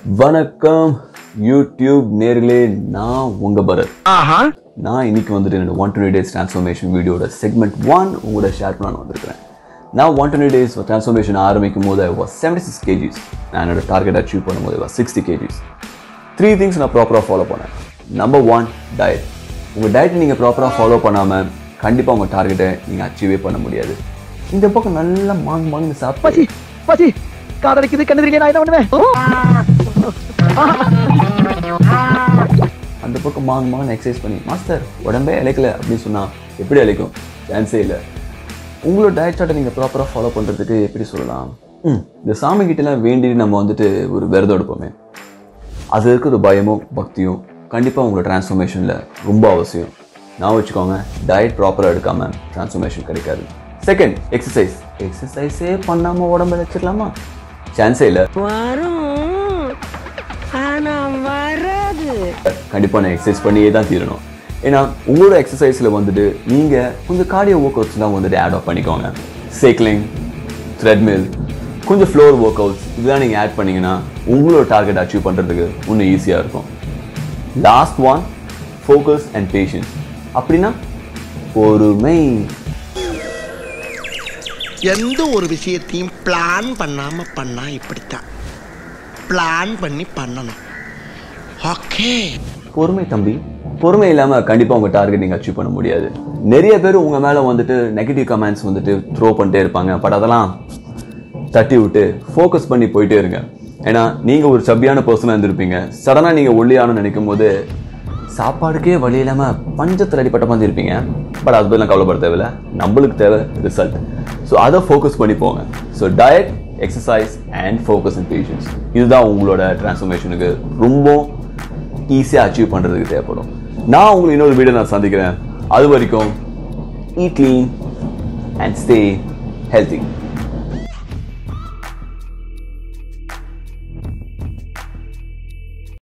வணக்கம் யூடியூப் நேர்களே நான் உங்க பரத் நான் இன்னைக்கு வந்துட்டு என்னோட ஒன் டுவெண்ட்டி டேஸ் ட்ரான்ஸ்ஃபர்மேஷன் வீடியோட செக்மெண்ட் ஒன் உங்களோட ஷேர் பண்ண வந்திருக்கிறேன் நான் ஒன் டுவெண்ட்டி டேஸ் ட்ரான்ஸ்ஃபர்மேஷன் ஆரம்பிக்கும் போது was செவன்டி சிக்ஸ் கேஜிஸ் நான் என்னோட டார்கெட் அச்சீவ் பண்ணும்போது was sixty KGs three things நான் ப்ராப்பராக ஃபாலோ பண்ணேன் நம்பர் ஒன் டயட் உங்கள் டயட்டை நீங்கள் ப்ராப்பராக ஃபாலோ பண்ணாமல் கண்டிப்பாக உங்கள் டார்கெட்டை நீங்கள் அச்சீவே பண்ண முடியாது இந்த பக்கம் நல்லா மாங்கு மாங்கு சாப்பிட்டு பசி பசி காதலிக்குது கண்ணு தெரியல நான் என்ன பண்ணுவேன் அந்த பக்கம் மாங்க மாங்க எக்ஸசைஸ் பண்ணி மாஸ்டர் உடம்பே இழைக்கல அப்படின்னு சொன்னால் எப்படி இழைக்கும் சான்ஸே இல்லை உங்களோட டயட் சார்ட்டை நீங்கள் ப்ராப்பராக ஃபாலோ பண்ணுறதுக்கு எப்படி சொல்லலாம் ம் இந்த சாமி கிட்டலாம் வேண்டி நம்ம வந்துட்டு ஒரு விரதம் எடுப்போமே அது இருக்கிற பயமும் பக்தியும் கண்டிப்பாக உங்களோட டிரான்ஸ்ஃபர்மேஷனில் ரொம்ப அவசியம் நான் வச்சுக்கோங்க டயட் ப்ராப்பராக எடுக்காமல் டிரான்ஸ்ஃபர்மேஷன் கிடைக்காது செகண்ட் எக்ஸசைஸ் எக்ஸசைஸே பண்ணாமல் உடம்பு வச்சிடலாமா சான்ஸே இல்லை வரும் ஆனா வராது கண்டிப்பாக நான் எக்ஸசைஸ் பண்ணியே தான் தீரணும் ஏன்னா உங்களோட எக்ஸசைஸில் வந்துட்டு நீங்கள் கொஞ்சம் கார்டியோ ஒர்க் அவுட்ஸ்லாம் வந்துட்டு ஆட் ஆஃப் பண்ணிக்கோங்க சைக்கிளிங் த்ரெட்மில் கொஞ்சம் ஃப்ளோர் ஒர்க் அவுட்ஸ் இதெல்லாம் நீங்கள் ஆட் பண்ணீங்கன்னா உங்களோட டார்கெட் அச்சீவ் பண்ணுறதுக்கு இன்னும் ஈஸியாக இருக்கும் last one focus and patience அப்படின்னா பொறுமை எந்த ஒரு விஷயத்தையும் பிளான் பண்ணாம பண்ணா இப்படித்தான் பிளான் பண்ணி பண்ணணும் ஓகே பொறுமை தம்பி பொறுமை இல்லாமல் கண்டிப்பாக உங்கள் டார்கெட் நீங்கள் அச்சீவ் பண்ண முடியாது நிறைய பேர் உங்கள் மேலே வந்துட்டு நெகட்டிவ் கமெண்ட்ஸ் வந்துட்டு த்ரோ பண்ணிட்டே இருப்பாங்க பட் அதெல்லாம் தட்டி விட்டு ஃபோக்கஸ் பண்ணி போயிட்டே இருங்க ஏன்னா நீங்கள் ஒரு சப்பியான பர்சனாக இருந்திருப்பீங்க சடனாக நீங்கள் ஒல்லியானு நினைக்கும் போது சாப்பாடுக்கே வழி இல்லாமல் பஞ்சத்தில் அடிப்பட்ட மாதிரி இருப்பீங்க பட் அது பற்றிலாம் கவலைப்பட தேவையில்ல நம்மளுக்கு தேவை ரிசல்ட் ஸோ அதை ஃபோக்கஸ் பண்ணி போங்க so diet exercise and focus and patience இதுதான் உங்களோட டிரான்ஸ்ஃபர்மேஷனுக்கு ரொம்ப ஈஸியாக அச்சீவ் பண்ணுறதுக்கு தேவைப்படும் நான் உங்களுக்கு இன்னொரு வீடியோ நான் சந்திக்கிறேன் அது வரைக்கும் eat clean and stay healthy